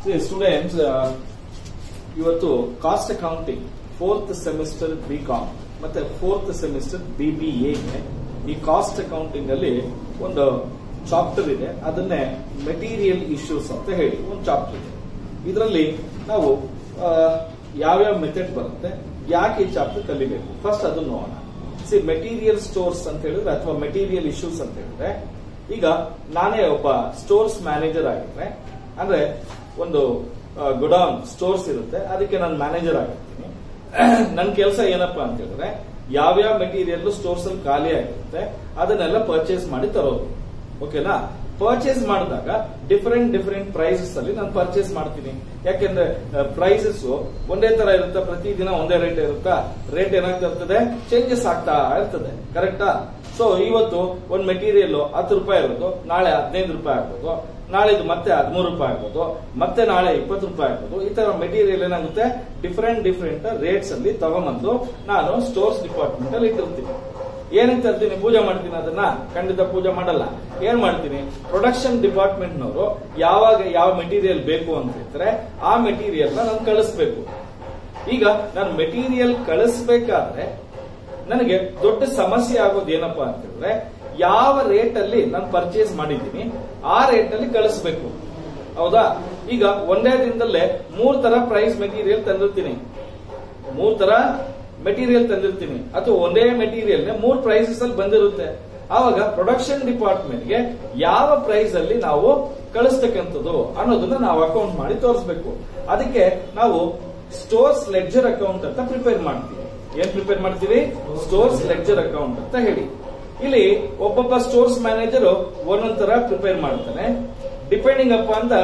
Students ಇವತ್ತು cost accounting fourth semester B com ಮತ್ತೆ fourth semester B B ಎಗೆ ಈ ಕಾಸ್ಟ್ ಅಕೌಂಟಿಂಗ್ ಅಲ್ಲಿ ಒಂದು ಚಾಪ್ಟರ್ ಇದೆ ಅದನ್ನೇ ಮೆಟೀರಿಯಲ್ ಇಶ್ಯೂಸ್ ಅಂತ ಹೇಳಿ ಒಂದು ಚಾಪ್ಟರ್ ಇದೆ ಇದರಲ್ಲಿ ನಾವು ಆ, ಯಾವ್ಯಾವ ಮೆಥಡ್ ಬರುತ್ತೆ ಯಾಕೆ ಈ ಚಾಪ್ಟರ್ ಕಲಿಬೇಕು ಫಸ್ಟ್ ಅದನ್ನ ನೋಡೋಣ ಸಿ ಮೆಟೀರಿಯಲ್ ಸ್ಟೋರ್ಸ್ ಅಂತ ಹೇಳಿದ್ರೆ ಅಥವಾ ಮೆಟೀರಿಯಲ್ ಇಶ್ಯೂಸ್ ಅಂತ ಹೇಳಿದ್ರೆ ಈಗ ನಾನೇ ಒಬ್ಬ ಸ್ಟೋರ್ಸ್ ಮ್ಯಾನೇಜರ್ ಆಗಿದ್ರೆ ಅಂದ್ರೆ ಒಂದು ಗುಡೌನ್ ಸ್ಟೋರ್ಸ್ ಇರುತ್ತೆ ಅದಕ್ಕೆ ನಾನು ಮ್ಯಾನೇಜರ್ ಆಗಿರ್ತೀನಿ ನನ್ನ ಕೆಲಸ ಏನಪ್ಪಾ ಅಂತ ಹೇಳಿದ್ರೆ ಯಾವ್ಯಾವ ಮೆಟೀರಿಯಲ್ ಸ್ಟೋರ್ಸ್ ಅಲ್ಲಿ ಖಾಲಿ ಆಗಿರುತ್ತೆ ಅದನ್ನೆಲ್ಲ ಪರ್ಚೇಸ್ ಮಾಡಿ ತರೋದು ಓಕೆನಾ ಪರ್ಚೇಸ್ ಮಾಡಿದಾಗ ಡಿಫರೆಂಟ್ ಡಿಫರೆಂಟ್ ಪ್ರೈಸಸ್ ಅಲ್ಲಿ ನಾನು ಪರ್ಚೇಸ್ ಮಾಡ್ತೀನಿ ಯಾಕೆಂದ್ರೆ ಪ್ರೈಸಸ್ ಒಂದೇ ತರ ಇರುತ್ತಾ ಪ್ರತಿದಿನ ಒಂದೇ ರೇಟ್ ಇರುತ್ತಾ ರೇಟ್ ಏನಾಗ್ತಾ ಇರ್ತದೆ ಚೇಂಜಸ್ ಆಗ್ತಾ ಇರ್ತದೆ ಕರೆಕ್ಟಾ ಸೊ ಇವತ್ತು ಒಂದ್ ಮೆಟೀರಿಯಲ್ ಹತ್ತು ರೂಪಾಯಿ ಇರೋದು ನಾಳೆ ಹದಿನೈದು ರೂಪಾಯಿ ಆಗ್ಬೋದು ನಾಳೆದು ಮತ್ತೆ ಹದಿಮೂರು ರೂಪಾಯಿ ಆಗ್ಬೋದು ಮತ್ತೆ ನಾಳೆ ಇಪ್ಪತ್ತು ರೂಪಾಯಿ ಆಗ್ಬೋದು ಈ ತರ ಮೆಟೀರಿಯಲ್ ಏನಾಗುತ್ತೆ ಡಿಫರೆಂಟ್ ಡಿಫರೆಂಟ್ ರೇಟ್ಸ್ ಅಲ್ಲಿ ತಗೊಂಬಂದು ನಾನು ಸ್ಟೋರ್ಸ್ ಡಿಪಾರ್ಟ್ಮೆಂಟ್ ಅಲ್ಲಿ ಇಟ್ಟಿರ್ತೀನಿ ಏನಕ್ಕೆ ತರ್ತೀನಿ ಪೂಜೆ ಮಾಡ್ತೀನಿ ಅದನ್ನ ಖಂಡಿತ ಪೂಜೆ ಮಾಡಲ್ಲ ಏನ್ ಮಾಡ್ತೀನಿ ಪ್ರೊಡಕ್ಷನ್ ಡಿಪಾರ್ಟ್ಮೆಂಟ್ ನವರು ಯಾವಾಗ ಯಾವ ಮೆಟೀರಿಯಲ್ ಬೇಕು ಅಂತ ಹೇಳ್ತಾರೆ ಆ ಮೆಟೀರಿಯಲ್ ನ ನಾನು ಕಳಿಸ್ಬೇಕು ಈಗ ನಾನು ಮೆಟೀರಿಯಲ್ ಕಳಿಸ್ಬೇಕಾದ್ರೆ ನನಗೆ ದೊಡ್ಡ ಸಮಸ್ಯೆ ಆಗೋದು ಏನಪ್ಪಾ ಅಂತ ಹೇಳಿದ್ರೆ ಯಾವ ರೇಟ್ ಅಲ್ಲಿ ನಾನು ಪರ್ಚೇಸ್ ಮಾಡಿದ್ದೀನಿ ಆ ರೇಟ್ ಅಲ್ಲಿ ಕಳಿಸ್ಬೇಕು ಹೌದಾ ಈಗ ಒಂದೇ ದಿನದಲ್ಲೇ ಮೂರ್ ತರ ಪ್ರೈಸ್ ಮೆಟೀರಿಯಲ್ ತಂದಿರ್ತೀನಿ ಮೂರ್ ತರ ಮೆಟೀರಿಯಲ್ ತಂದಿರ್ತೀನಿ ಅಥವಾ ಒಂದೇ ಮೆಟೀರಿಯಲ್ ಮೂರ್ ಪ್ರೈಸಸ್ ಅಲ್ಲಿ ಬಂದಿರುತ್ತೆ ಆವಾಗ ಪ್ರೊಡಕ್ಷನ್ ಡಿಪಾರ್ಟ್ಮೆಂಟ್ ಗೆ ಯಾವ ಪ್ರೈಸ್ ಅಲ್ಲಿ ನಾವು ಕಳಿಸ್ತಕ್ಕಂಥದ್ದು ಅನ್ನೋದನ್ನ ನಾವು ಅಕೌಂಟ್ ಮಾಡಿ ತೋರಿಸ್ಬೇಕು ಅದಕ್ಕೆ ನಾವು ಸ್ಟೋರ್ಸ್ ಲೆಡ್ಜರ್ ಅಕೌಂಟ್ ಅಂತ ಪ್ರಿಪೇರ್ ಮಾಡ್ತೀವಿ ಏನ್ ಪ್ರಿಪೇರ್ ಮಾಡ್ತೀವಿ ಸ್ಟೋರ್ಸ್ ಲೆಡ್ಜರ್ ಅಕೌಂಟ್ ಅಂತ ಹೇಳಿ ಇಲ್ಲಿ ಒಬ್ಬೊಬ್ಬ ಸ್ಟೋರ್ಸ್ ಮ್ಯಾನೇಜರ್ ಒಂದೊಂದ್ ತರ ಪ್ರಿಪೇರ್ ಮಾಡ್ತಾನೆ depending up on the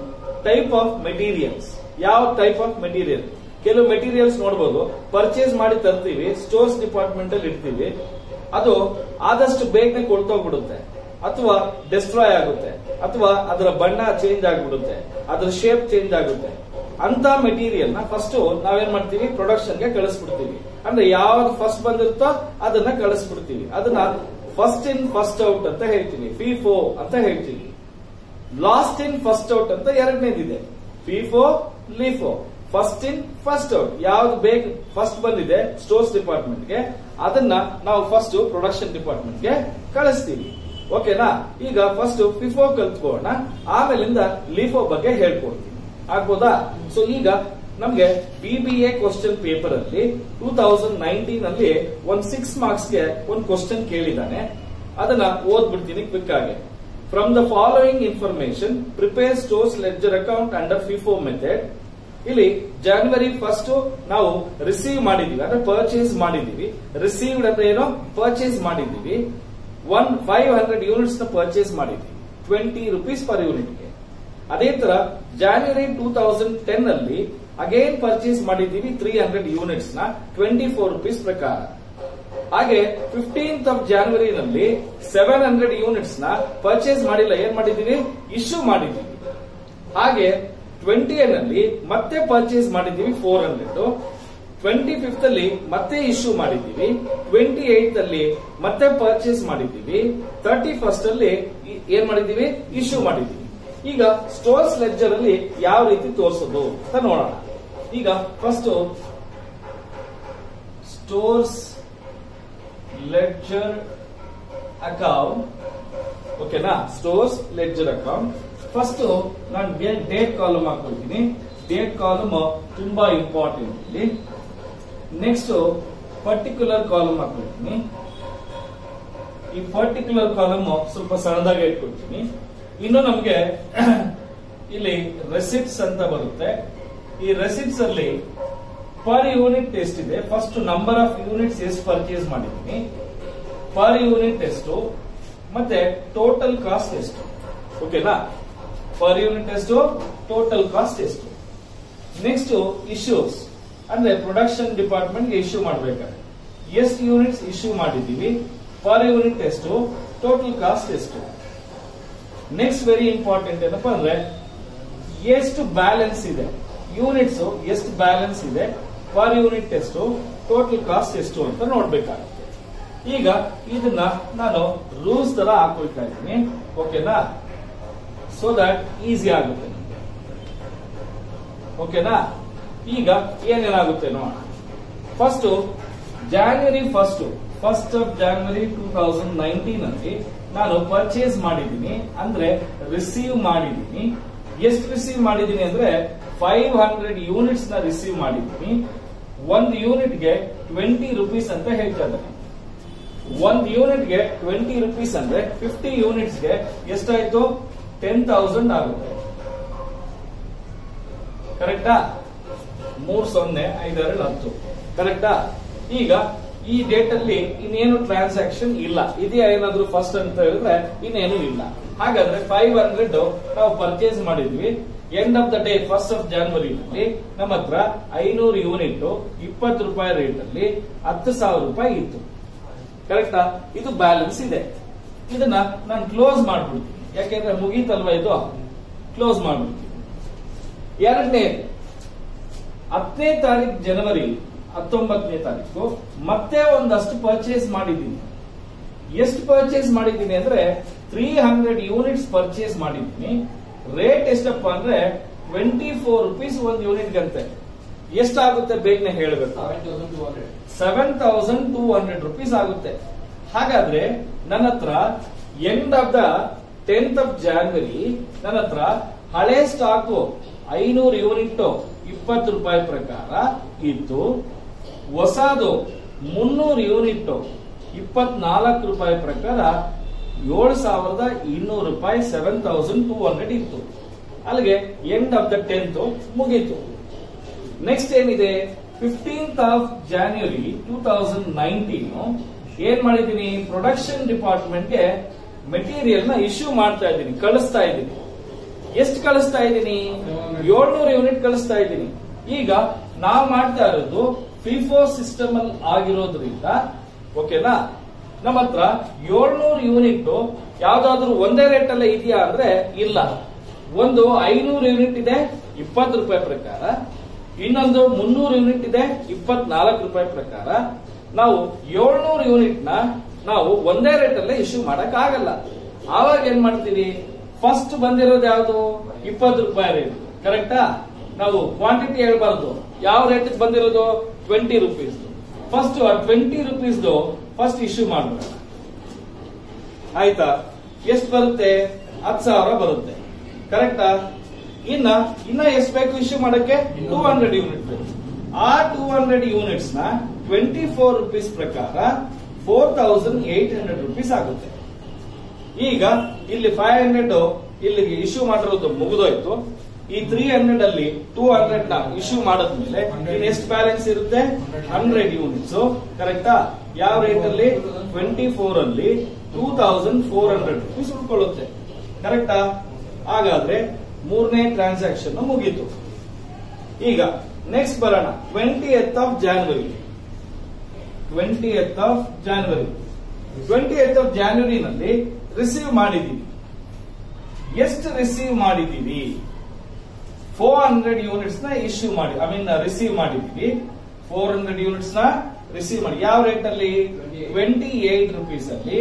type of materials ಯಾವ ಟೈಪ್ ಆಫ್ ಮೆಟೀರಿಯಲ್ ಕೆಲವು ಮೆಟೀರಿಯಲ್ಸ್ ನೋಡಬಹುದು ಪರ್ಚೇಸ್ ಮಾಡಿ ತರ್ತೀವಿ ಸ್ಟೋರ್ಸ್ ಡಿಪಾರ್ಟ್ಮೆಂಟ್ ಅಲ್ಲಿ ಇಡ್ತೀವಿ ಅದು ಆದಷ್ಟು ಬೇಗನೆ ಕೊಳ್ತೋಗ್ಬಿಡುತ್ತೆ ಅಥವಾ ಡಿಸ್ಟ್ರಾಯ್ ಆಗುತ್ತೆ ಅಥವಾ ಅದರ ಬಣ್ಣ ಚೇಂಜ್ ಆಗ್ಬಿಡುತ್ತೆ ಅದರ ಶೇಪ್ ಚೇಂಜ್ ಆಗುತ್ತೆ ಅಂತ ಮೆಟೀರಿಯಲ್ ನ ಫಸ್ಟ್ ನಾವೇನ್ ಮಾಡ್ತೀವಿ ಪ್ರೊಡಕ್ಷನ್ ಗೆ ಕಳಿಸ್ಬಿಡ್ತೀವಿ ಅಂದ್ರೆ ಯಾವ್ದು ಫಸ್ಟ್ ಬಂದಿರುತ್ತೋ ಅದನ್ನ ಕಳಿಸ್ಬಿಡ್ತೀವಿ ಅದನ್ನ ಫಸ್ಟ್ ಇನ್ ಫಸ್ಟ್ ಔಟ್ ಅಂತ ಹೇಳ್ತೀವಿ ಫಿಫೋ ಅಂತ ಹೇಳ್ತೀವಿ ಲಾಸ್ಟ್ ಇನ್ ಫಸ್ಟ್ ಔಟ್ ಅಂತ ಎರಡನೇದಿದೆ FIFO LIFO first in first out ಯಾವ್ದು ಬೇಕು ಫಸ್ಟ್ ಬಂದಿದೆ ಸ್ಟೋರ್ಸ್ ಡಿಪಾರ್ಟ್ಮೆಂಟ್ ಗೆ ಅದನ್ನ ನಾವು ಫಸ್ಟ್ ಪ್ರೊಡಕ್ಷನ್ ಡಿಪಾರ್ಟ್ಮೆಂಟ್ ಗೆ ಕಳಿಸ್ತೀವಿ ಓಕೆನಾ ಈಗ ಫಸ್ಟ್ ಫಿಫೋ ಕಲ್ತ್ಕೋಣ ಆಮೇಲಿಂದ ಲಿಫೋ ಬಗ್ಗೆ ಹೇಳ್ಕೊಡ್ತೀವಿ ಆಗ್ಬೋದಾ ಸೊ ಈಗ ನಮ್ಗೆ B B A question paper ಅಲ್ಲಿ ಟೂ ತೌಸಂಡ್ ನೈನ್ಟೀನ್ ಅಲ್ಲಿ ಒಂದ್ ಸಿಕ್ಸ್ ಮಾರ್ಕ್ಸ್ ಗೆ ಒಂದು ಕ್ವಶನ್ ಕೇಳಿದಾನೆ ಅದನ್ನ ಓದ್ಬಿಡ್ತೀನಿ ಕ್ವಿಕ್ ಆಗಿ from the following information prepare stores ledger account under FIFO method ಇಲ್ಲಿ ಜನವರಿ ಫಸ್ಟ್ ನಾವು ರಿಸೀವ್ ಮಾಡಿದೀವಿ ಅಂದ್ರೆ ಪರ್ಚೇಸ್ ಮಾಡಿದೀವಿ ರಿಸೀವ್ಡ್ ಅಂದ್ರೆ ಏನೋ ಪರ್ಚೇಸ್ ಮಾಡಿದೀವಿ ಒನ್ ಫೈವ್ ಹಂಡ್ರೆಡ್ ಯೂನಿಟ್ಸ್ ನ ಪರ್ಚೇಸ್ ಮಾಡಿದ್ವಿ ಟ್ವೆಂಟಿ ರುಪೀಸ್ ಪರ್ ಯೂನಿಟ್ ಗೆ ಅದೇ ತರ ಜಾನ್ವರಿ ಟೂ ತೌಸಂಡ್ ಟೆನ್ ಅಲ್ಲಿ ಅಗೇನ್ ಪರ್ಚೇಸ್ ಮಾಡಿದ್ದೀವಿ ತ್ರೀ ಹಂಡ್ರೆಡ್ ಯೂನಿಟ್ಸ್ ನ ಟ್ವೆಂಟಿ ಫೋರ್ ರುಪೀಸ್ ಪ್ರಕಾರ ಹಾಗೆ ಫಿಫ್ಟೀನ್ತ್ ಆಫ್ ಜಾನ್ವರಿನಲ್ಲಿ ಸೆವೆನ್ ಹಂಡ್ರೆಡ್ ಯೂನಿಟ್ಸ್ ನ ಪರ್ಚೇಸ್ ಮಾಡಿಲ್ಲ ಏನ್ ಮಾಡಿದೀವಿ ಇಶ್ಯೂ ಮಾಡಿದ್ದೀವಿ ಹಾಗೆ ಟ್ವೆಂಟಿ ನಲ್ಲಿ ಮತ್ತೆ ಪರ್ಚೇಸ್ ಮಾಡಿದ್ದೀವಿ ಫೋರ್ ಹಂಡ್ರೆಡ್ ಟ್ವೆಂಟಿ ಫಿಫ್ತ್ ಅಲ್ಲಿ ಮತ್ತೆ ಇಶ್ಯೂ ಮಾಡಿದ್ದೀವಿ ಟ್ವೆಂಟಿ ಏಟ್ ಅಲ್ಲಿ ಮತ್ತೆ ಪರ್ಚೇಸ್ ಮಾಡಿದ್ದೀವಿ ತರ್ಟಿ ಫಸ್ಟ್ ಅಲ್ಲಿ ಈ- ಏನ್ ಮಾಡಿದ್ದೀವಿ ಇಶ್ಯೂ ಮಾಡಿದ್ದೀವಿ ಈಗ ಸ್ಟೋರ್ಸ್ ಲೆಡ್ಜರ್ ಅಲ್ಲಿ ಯಾವ ರೀತಿ ತೋರಿಸೋದು ಅಂತ ನೋಡೋಣ ಈಗ ಫಸ್ಟ್ ಸ್ಟೋರ್ಸ್ ಲೆಡ್ಜರ್ ಅಕೌಂಟ್ ಓಕೆನಾ ಸ್ಟೋರ್ಸ್ ಲೆಡ್ಜರ್ ಅಕೌಂಟ್ ಫಸ್ಟ್ ನಾನು ಡೇಟ್ ಕಾಲಮ್ ಹಾಕೊಳ್ತೀನಿ ಡೇಟ್ ಕಾಲಮ್ ತುಂಬಾ ಇಂಪಾರ್ಟೆಂಟ್ ಇಲ್ಲಿ ನೆಕ್ಸ್ಟ್ ಪರ್ಟಿಕ್ಯುಲರ್ ಕಾಲಮ್ ಹಾಕೊಳ್ತೀನಿ ಈ ಪರ್ಟಿಕ್ಯುಲರ್ ಕಾಲಮ್ ಸ್ವಲ್ಪ ಸಣ್ಣದಾಗಿ ಇಟ್ಕೊಳ್ತೀನಿ ಇನ್ನು ನಮಗೆ ಇಲ್ಲಿ ರೆಸಿಪ್ಟ್ಸ್ ಅಂತ ಬರುತ್ತೆ ಈ ರೆಸಿಪ್ಟ್ಸ್ ಅಲ್ಲಿ ಪರ್ ಯೂನಿಟ್ ಎಷ್ಟಿದೆ ಫಸ್ಟ್ ನಂಬರ್ ಆಫ್ ಯೂನಿಟ್ಸ್ ಎಷ್ಟು ಪರ್ಚೇಸ್ ಮಾಡಿದ್ದೀನಿ ಪರ್ ಯೂನಿಟ್ ಎಷ್ಟು ಮತ್ತೆ ಟೋಟಲ್ ಕಾಸ್ಟ್ ಎಷ್ಟು ಓಕೆನಾ ಪರ್ ಯೂನಿಟ್ ಎಷ್ಟು ಟೋಟಲ್ ಕಾಸ್ಟ್ ಎಷ್ಟು ನೆಕ್ಸ್ಟ್ ಇಶ್ಯೂಸ್ ಅಂದ್ರೆ ಪ್ರೊಡಕ್ಷನ್ ಡಿಪಾರ್ಟ್ಮೆಂಟ್ ಇಶ್ಯೂ ಮಾಡಬೇಕಾದ್ರೆ ಎಷ್ಟು ಯೂನಿಟ್ಸ್ ಇಶ್ಯೂ ಮಾಡಿದ್ದೀವಿ ಪರ್ ಯೂನಿಟ್ ಎಷ್ಟು ಟೋಟಲ್ ಕಾಸ್ಟ್ ಎಷ್ಟು ನೆಕ್ಸ್ಟ್ ವೆರಿ ಇಂಪಾರ್ಟೆಂಟ್ ಏನಪ್ಪಾ ಅಂದ್ರೆ ಎಷ್ಟು ಬ್ಯಾಲೆನ್ಸ್ ಇದೆ ಯೂನಿಟ್ಸ್ ಎಷ್ಟು ಬ್ಯಾಲೆನ್ಸ್ ಇದೆ ಪರ್ ಯೂನಿಟ್ ಎಷ್ಟು ಟೋಟಲ್ ಕಾಸ್ಟ್ ಎಷ್ಟು ಅಂತ ನೋಡ್ಬೇಕಾಗುತ್ತೆ ಈಗ ಇದನ್ನ ನಾನು ರೂಲ್ಸ್ ತರ ಹಾಕೊಳ್ತಾ ಇದ್ದೀನಿ ಓಕೆನಾ ಸೊ ದಟ್ ಈಸಿ ಆಗುತ್ತೆ ನಿಮ್ಗೆ ಓಕೆನಾ ಈಗ ಏನೇನಾಗುತ್ತೆ ನೋಡೋಣ first January first first of January two thousand nineteen ಅಲ್ಲಿ ನಾನು ಪರ್ಚೇಸ್ ಮಾಡಿದ್ದೀನಿ ಅಂದ್ರೆ ರಿಸೀವ್ ಮಾಡಿದ್ದೀನಿ ಎಷ್ಟು ರಿಸೀವ್ ಮಾಡಿದ್ದೀನಿ ಅಂದ್ರೆ ಫೈವ್ ಹಂಡ್ರೆಡ್ ಯೂನಿಟ್ಸ್ ನ ರಿಸೀವ್ ಮಾಡಿದ್ದೀನಿ ಒಂದು ಯೂನಿಟ್ಗೆ ಟ್ವೆಂಟಿ ರುಪೀಸ್ ಅಂತ ಹೇಳ್ತಾ ಇದ್ದಾರೆ ಒಂದು ಯೂನಿಟ್ಗೆ ಟ್ವೆಂಟಿ ರುಪೀಸ್ ಅಂದ್ರೆ ಫಿಫ್ಟಿ ಯೂನಿಟ್ಸ್ಗೆ ಎಷ್ಟಾಯ್ತು ಟೆನ್ ತೌಸಂಡ್ ಆಗುತ್ತೆ ಕರೆಕ್ಟಾ ಮೂರ್ ಸೊನ್ನೆ ಐದೆರಡು ಹತ್ತು ಕರೆಕ್ಟಾ ಈಗ ಈ ಡೇಟ್ ಅಲ್ಲಿ ಇನ್ನೇನು ಟ್ರಾನ್ಸಾಕ್ಷನ್ ಇಲ್ಲ ಇದೆಯಾ ಏನಾದ್ರು ಫಸ್ಟ್ ಅಂತ ಹೇಳಿದ್ರೆ ಇನ್ನೇನು ಇಲ್ಲ ಹಾಗಾದ್ರೆ ಫೈವ್ ಹಂಡ್ರೆಡ್ ನಾವು ಪರ್ಚೇಸ್ ಮಾಡಿದ್ವಿ end of the day first of ಜಾನ್ವರಿನಲ್ಲಿ ನಮ್ಮ ಹತ್ರ ಐನೂರು ಯೂನಿಟ್ ಇಪ್ಪತ್ತು ರೂಪಾಯಿ ರೇಟ್ ಅಲ್ಲಿ ಹತ್ತು ಸಾವಿರ ರೂಪಾಯಿ ಇತ್ತು ಕರೆಕ್ಟಾ ಇದು ಬ್ಯಾಲೆನ್ಸ್ ಇದೆ ಇದನ್ನ ನಾನು ಕ್ಲೋಸ್ ಮಾಡ್ಬಿಡ್ತೀನಿ ಯಾಕೆಂದ್ರೆ ಮುಗೀತಲ್ವಾ ಇದು ಕ್ಲೋಸ್ ಮಾಡ್ಬಿಡ್ತೀನಿ ಎರಡನೇ ಹತ್ತನೇ ತಾರೀಕು ಜನವರಿ ಹತ್ತೊಂಬತ್ತನೇ ತಾರೀಕು ಮತ್ತೆ ಒಂದಷ್ಟು ಪರ್ಚೇಸ್ ಮಾಡಿದ್ದೀನಿ ಎಷ್ಟು ಪರ್ಚೇಸ್ ಮಾಡಿದ್ದೀನಿ ಅಂದ್ರೆ ತ್ರೀ ಹಂಡ್ರೆಡ್ ಯೂನಿಟ್ಸ್ ಪರ್ಚೇಸ್ ಮಾಡಿದ್ದೀನಿ ರೇಟ್ ಎಷ್ಟಪ್ಪ ಅಂದ್ರೆ ಟ್ವೆಂಟಿ ಫೋರ್ ರುಪೀಸ್ ಒಂದು ಯೂನಿಟ್ ಗಂತೆ ಎಷ್ಟಾಗುತ್ತೆ ಬೇಗನೆ ಹೇಳಬೇಕು seven thousand two hundred rupees ಆಗುತ್ತೆ ಹಾಗಾದ್ರೆ ನನ್ನ ಹತ್ರ end of the tenth of January ನನ್ನ ಹತ್ರ ಹಳೆ ಸ್ಟಾಕ್ ಐನೂರು ಯೂನಿಟ್ ಇಪ್ಪತ್ತು ರೂಪಾಯಿ ಪ್ರಕಾರ ಇತ್ತು ಹೊಸದು ಮುನ್ನೂರು ಯೂನಿಟ್ ಇಪ್ಪತ್ನಾಲ್ಕು ರೂಪಾಯಿ ಪ್ರಕಾರ ಏಳು ಸಾವಿರದ ಇನ್ನೂರು ರೂಪಾಯಿ ಸೆವೆನ್ ತೌಸಂಡ್ ಟೂ ಹಂಡ್ರೆಡ್ ಇತ್ತು ಅಲ್ಲಿಗೆ ಎಂಡ್ ಆಫ್ ದ ಟೆಂತ್ ಮುಗೀತು ನೆಕ್ಸ್ಟ್ ಏನಿದೆ fifteenth of January two thousand nineteen ಏನ್ ಮಾಡಿದೀನಿ ಪ್ರೊಡಕ್ಷನ್ ಡಿಪಾರ್ಟ್ಮೆಂಟ್ಗೆ ಮೆಟೀರಿಯಲ್ ನ ಇಶ್ಯೂ ಮಾಡ್ತಾ ಇದ್ದೀನಿ ಕಳಿಸ್ತಾ ಇದ್ದೀನಿ ಎಷ್ಟು ಕಳಿಸ್ತಾ ಇದ್ದೀನಿ ಏಳ್ನೂರು ಯೂನಿಟ್ ಕಳಿಸ್ತಾ ಇದ್ದೀನಿ ಈಗ ನಾವು ಮಾಡ್ತಾ ಇರೋದು ಫಿಫೋ ಸಿಸ್ಟಮ್ ಅಲ್ಲಿ ಆಗಿರೋದ್ರಿಂದ ಓಕೆನಾ ನಮ್ಮ ಹತ್ರ ಏಳ್ನೂರು ಯೂನಿಟ್ ಯಾವ್ದಾದ್ರು ಒಂದೇ ರೇಟ್ ಅಲ್ಲೇ ಇದೆಯಾ ಅಂದ್ರೆ ಇಲ್ಲ ಒಂದು ಐನೂರು ಯೂನಿಟ್ ಇದೆ ಇಪ್ಪತ್ತು ರೂಪಾಯಿ ಪ್ರಕಾರ ಇನ್ನೊಂದು ಮುನ್ನೂರು ಯೂನಿಟ್ ಇದೆ ಇಪ್ಪತ್ನಾಲ್ಕು ರೂಪಾಯಿ ಪ್ರಕಾರ ನಾವು ಏಳ್ನೂರು ಯೂನಿಟ್ ನ ನಾವು ಒಂದೇ ರೇಟ್ ಅಲ್ಲೇ ಇಶ್ಯೂ ಮಾಡಕ್ ಆಗಲ್ಲ ಆವಾಗ ಏನ್ ಮಾಡ್ತೀವಿ ಫಸ್ಟ್ ಬಂದಿರೋದು ಯಾವುದು ಇಪ್ಪತ್ತು ರೂಪಾಯಿ ರೇಟ್ ಕರೆಕ್ಟಾ ನಾವು ಕ್ವಾಂಟಿಟಿ ಹೇಳ್ಬಾರ್ದು ಯಾವ ರೇಟ್ ಬಂದಿರೋದು twenty rupees first twenty rupees first issue ಮಾಡ್ಬೇಡ ಆಯ್ತಾ ಎಷ್ಟು ಬರುತ್ತೆ ಹತ್ತು ಸಾವಿರ ಬರುತ್ತೆ ಕರೆಕ್ಟಾ ಇನ್ನ ಇನ್ನ ಎಷ್ಟು ಬೇಕು ಇಶ್ಯೂ ಮಾಡಕ್ಕೆ ಟೂ ಹಂಡ್ರೆಡ್ ಯೂನಿಟ್ ಬೇಕು ಆ ಟೂ ಹಂಡ್ರೆಡ್ ಯೂನಿಟ್ಸ್ ನ ಟ್ವೆಂಟಿ ಫೋರ್ ರುಪೀಸ್ ಪ್ರಕಾರ four thousand eight hundred rupees ಆಗುತ್ತೆ ಈಗ ಇಲ್ಲಿ ಫೈವ್ ಹಂಡ್ರೆಡ್ ಇಲ್ಲಿಗೆ ಇಶ್ಯೂ ಮಾಡಿರೋದು ಮುಗಿದೋಯ್ತು ಈ ತ್ರೀ ಹಂಡ್ರೆಡ್ ಅಲ್ಲಿ ಟೂ ಹಂಡ್ರೆಡ್ ನ ಇಶ್ಯೂ ಮಾಡಿದ್ಮೇಲೆ ಇನ್ ಎಷ್ಟು ಬ್ಯಾಲೆನ್ಸ್ ಇರುತ್ತೆ ಹಂಡ್ರೆಡ್ ಯೂನಿಟ್ಸ್ ಕರೆಕ್ಟಾ ಯಾವ ರೇಟ್ ಅಲ್ಲಿ ಟ್ವೆಂಟಿ ಫೋರ್ ಅಲ್ಲಿ two thousand four hundred rupees ಉಳ್ಕೊಳ್ಳುತ್ತೆ ಕರೆಕ್ಟಾ ಹಾಗಾದ್ರೆ ಮೂರನೇ ಟ್ರಾನ್ಸಾಕ್ಷನ್ ಮುಗೀತು ಈಗ ನೆಕ್ಸ್ಟ್ ಬರೋಣ twenty eighth of January twenty eighth of January twenty eighth of ಜಾನ್ವರಿನಲ್ಲಿ ರಿಸೀವ್ ಮಾಡಿದೀವಿ ಎಷ್ಟು ರಿಸೀವ್ ಮಾಡಿದೀವಿ ಫೋರ್ ಹಂಡ್ರೆಡ್ ಯೂನಿಟ್ಸ್ ನ ಇಶ್ಯೂ ಮಾಡಿ ಐ ಮೀನ್ ರಿಸೀವ್ ಮಾಡಿದೀವಿ ಫೋರ್ ಹಂಡ್ರೆಡ್ ಯೂನಿಟ್ಸ್ ನ ರಿಸೀವ್ ಮಾಡಿ ಯಾವ ರೇಟ್ ಅಲ್ಲಿ ಟ್ವೆಂಟಿ ಏಟ್ ರುಪೀಸ್ ಅಲ್ಲಿ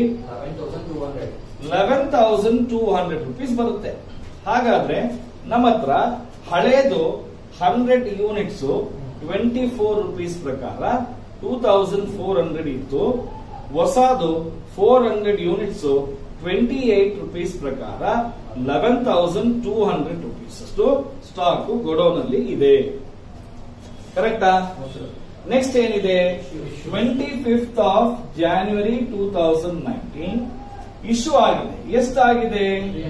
eleven thousand two hundred rupees ಬರುತ್ತೆ ಹಾಗಾದ್ರೆ ನಮ್ಮ ಹತ್ರ ಹಳೇದು hundred units twenty four rupees ಪ್ರಕಾರ ಟೂ ತೌಸಂಡ್ ಫೋರ್ ಹಂಡ್ರೆಡ್ ಇತ್ತು ಹೊಸದು four hundred units twenty eight rupees ಪ್ರಕಾರ eleven thousand two hundred rupees ಅಷ್ಟು ಸ್ಟಾಕ್ ಗೋಡೌನ್ ಅಲ್ಲಿ ಇದೆ ಕರೆಕ್ಟಾ ನೆಕ್ಸ್ಟ್ ಏನಿದೆ twenty fifth of January two thousand nineteen issue ಆಗಿದೆ ಎಷ್ಟಾಗಿದೆ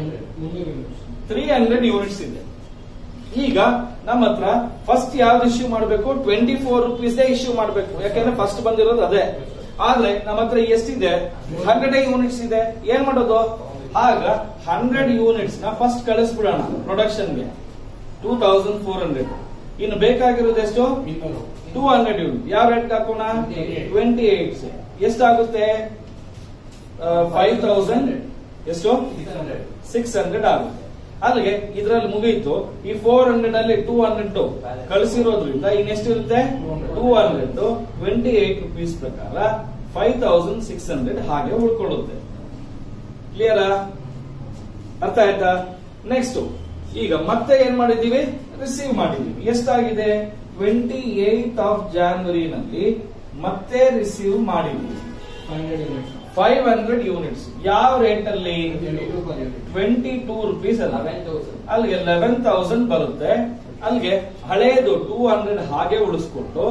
ತ್ರೀ ಹಂಡ್ರೆಡ್ ಯೂನಿಟ್ಸ್ ಇದೆ ಈಗ ನಮ್ಮ ಹತ್ರ ಫಸ್ಟ್ ಯಾವ್ದು ಇಶ್ಯೂ ಮಾಡಬೇಕು ಟ್ವೆಂಟಿ ಫೋರ್ ರುಪೀಸ್ ಇಶ್ಯೂ ಮಾಡಬೇಕು ಯಾಕಂದ್ರೆ ಫಸ್ಟ್ ಬಂದಿರೋದು ಅದೇ ಆದ್ರೆ ನಮ್ಮ ಹತ್ರ ಎಷ್ಟಿದೆ ಹಂಡ್ರೆಡ್ ಯೂನಿಟ್ಸ್ ಇದೆ ಏನ್ ಮಾಡೋದು ಆಗ ಹಂಡ್ರೆಡ್ ಯೂನಿಟ್ಸ್ ನ ಫಸ್ಟ್ ಕಳಿಸ್ಬಿಡೋಣ ಪ್ರೊಡಕ್ಷನ್ಗೆ ಟೂ ತೌಸಂಡ್ ಫೋರ್ ಹಂಡ್ರೆಡ್ ಇನ್ನು ಬೇಕಾಗಿರೋದು ಎಷ್ಟು ಟೂ ಹಂಡ್ರೆಡ್ ಯೂನಿಟ್ ಯಾವ ರೇಟ್ ಹಾಕೋಣ ಟ್ವೆಂಟಿ ಏಟ್ ಎಷ್ಟಾಗುತ್ತೆ ಫೈವ್ ತೌಸಂಡ್ ಎಷ್ಟು ಸಿಕ್ಸ್ ಹಂಡ್ರೆಡ್ ಆಗುತ್ತೆ ಅಲ್ಲಿಗೆ ಇದರಲ್ಲಿ ಮುಗೀತು ಈ ಫೋರ್ ಹಂಡ್ರೆಡ್ ಅಲ್ಲಿ ಟೂ ಹಂಡ್ರೆಡ್ ಕಳಿಸಿರೋದ್ರಿಂದ ಇನ್ನೆಷ್ಟಿರುತ್ತೆ two hundred twenty eight rupees ಪ್ರಕಾರ ಫೈವ್ ತೌಸಂಡ್ ಸಿಕ್ಸ್ ಹಂಡ್ರೆಡ್ ಹಾಗೆ ಉಳ್ಕೊಳ್ಳುತ್ತೆ ಕ್ಲಿಯರಾ ಅರ್ಥ ಆಯ್ತಾ ನೆಕ್ಸ್ಟ್ ಈಗ ಮತ್ತೆ ಏನ್ ಮಾಡಿದೀವಿ ರಿಸೀವ್ ಮಾಡಿದೀವಿ ಎಷ್ಟಾಗಿದೆ ಟ್ವೆಂಟಿ ಏತ್ ಆಫ್ ಜಾನ್ವರಿನಲ್ಲಿ ಮತ್ತೆ ರಿಸೀವ್ ಮಾಡಿದೀವಿ ಫೈವ್ ಹಂಡ್ರೆಡ್ ಯೂನಿಟ್ಸ್ ಯಾವ ರೇಟ್ ಅಲ್ಲಿ ಟ್ವೆಂಟಿ ಟೂ ರುಪೀಸ್ ಅಲ್ಲ ಅಲ್ಲಿಗೆ ಲೆವೆನ್ ತೌಸಂಡ್ ಬರುತ್ತೆ ಅಲ್ಲಿಗೆ ಹಳೇದು ಟೂ ಹಂಡ್ರೆಡ್ ಹಾಗೆ ಉಳಿಸ್ಕೊಟ್ಟು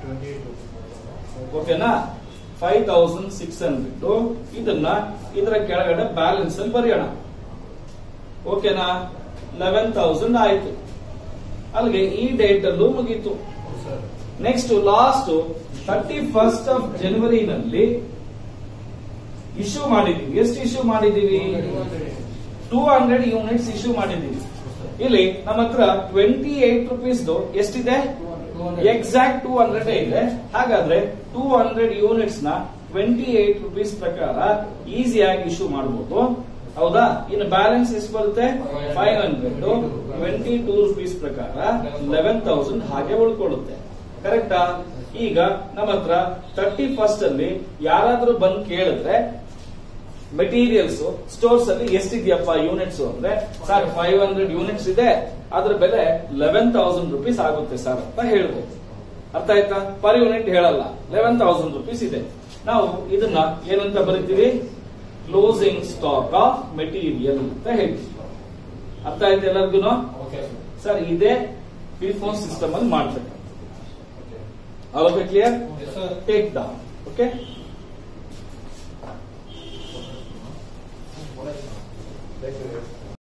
ಓಕೆನಾ ಫೈವ್ ತೌಸಂಡ್ ಸಿಕ್ಸ್ ಹಂಡ್ರೆಡ್ ಇದನ್ನ ಇದರ ಕೆಳಗಡೆ ಬ್ಯಾಲೆನ್ಸ್ ಅಲ್ಲಿ ಬರೆಯೋಣ ಓಕೆನಾ ಲೆವೆನ್ ತೌಸಂಡ್ ಆಯ್ತು ಅಲ್ಲಿಗೆ ಈ ಡೇಟ್ ಅಲ್ಲೂ ಮುಗೀತು next last thirty first of ಜನವರಿನಲ್ಲಿ ಇಶ್ಯೂ ಮಾಡಿದೀವಿ ಎಷ್ಟು ಇಶ್ಯೂ ಮಾಡಿದೀವಿ ಟೂ ಹಂಡ್ರೆಡ್ ಯೂನಿಟ್ಸ್ ಇಶ್ಯೂ ಮಾಡಿದೀವಿ ಇಲ್ಲಿ ನಮ್ಮ ಹತ್ರ ಟ್ವೆಂಟಿ ಏಟ್ ರುಪೀಸ್ ಎಷ್ಟಿದೆ ಎಕ್ಸಾಕ್ಟ್ ಟೂ ಹಂಡ್ರೆಡ್ ಇದೆ ಹಾಗಾದ್ರೆ ಟೂ ಹಂಡ್ರೆಡ್ ಯೂನಿಟ್ಸ್ ನ ಟ್ವೆಂಟಿ ಏಟ್ ರುಪೀಸ್ ಪ್ರಕಾರ ಈಸಿಯಾಗಿ ಇಶ್ಯೂ ಮಾಡಬಹುದು ಹೌದಾ ಇನ್ನು ಬ್ಯಾಲೆನ್ಸ್ ಎಷ್ಟು ಬರುತ್ತೆ five hundred twenty two rupees ಪ್ರಕಾರ ಲೆವೆನ್ ತೌಸಂಡ್ ಹಾಗೆ ಉಳ್ಕೊಳ್ಳುತ್ತೆ ಕರೆಕ್ಟಾ ಈಗ ನಮ್ಮ ಹತ್ರ ತರ್ಟಿ ಫಸ್ಟ್ ಅಲ್ಲಿ ಯಾರಾದ್ರೂ ಬಂದು ಕೇಳಿದ್ರೆ ಮೆಟೀರಿಯಲ್ಸ್ ಸ್ಟೋರ್ಸ್ ಅಲ್ಲಿ ಎಷ್ಟಿದೆಯಪ್ಪ ಯೂನಿಟ್ಸ್ ಅಂದ್ರೆ ಸರ್ ಫೈವ್ ಹಂಡ್ರೆಡ್ ಯೂನಿಟ್ಸ್ ಇದೆ ಅದ್ರ ಬೆಲೆ ಲೆವೆನ್ ತೌಸಂಡ್ ರುಪೀಸ್ ಆಗುತ್ತೆ ಸರ್ ಅಂತ ಹೇಳ್ಬೋದು ಅರ್ಥ ಆಯ್ತಾ ಪರ್ ಯೂನಿಟ್ ಹೇಳಲ್ಲ ಲೆವೆನ್ ತೌಸಂಡ್ ರುಪೀಸ್ ಇದೆ ನಾವು ಇದನ್ನ ಏನಂತ ಬರಿತೀವಿ ಕ್ಲೋಸಿಂಗ್ ಸ್ಟಾಕ್ ಆಫ್ ಮೆಟೀರಿಯಲ್ ಅಂತ ಹೇಳ್ತೀವಿ ಅರ್ಥ ಆಯ್ತು ಎಲ್ಲರಿಗೂ ಸರ್ ಇದೇ ಫೋನ್ ಸಿಸ್ಟಮ್ ಅಲ್ಲಿ ಮಾಡ್ಬೇಕು okay clear take down okay Thank you.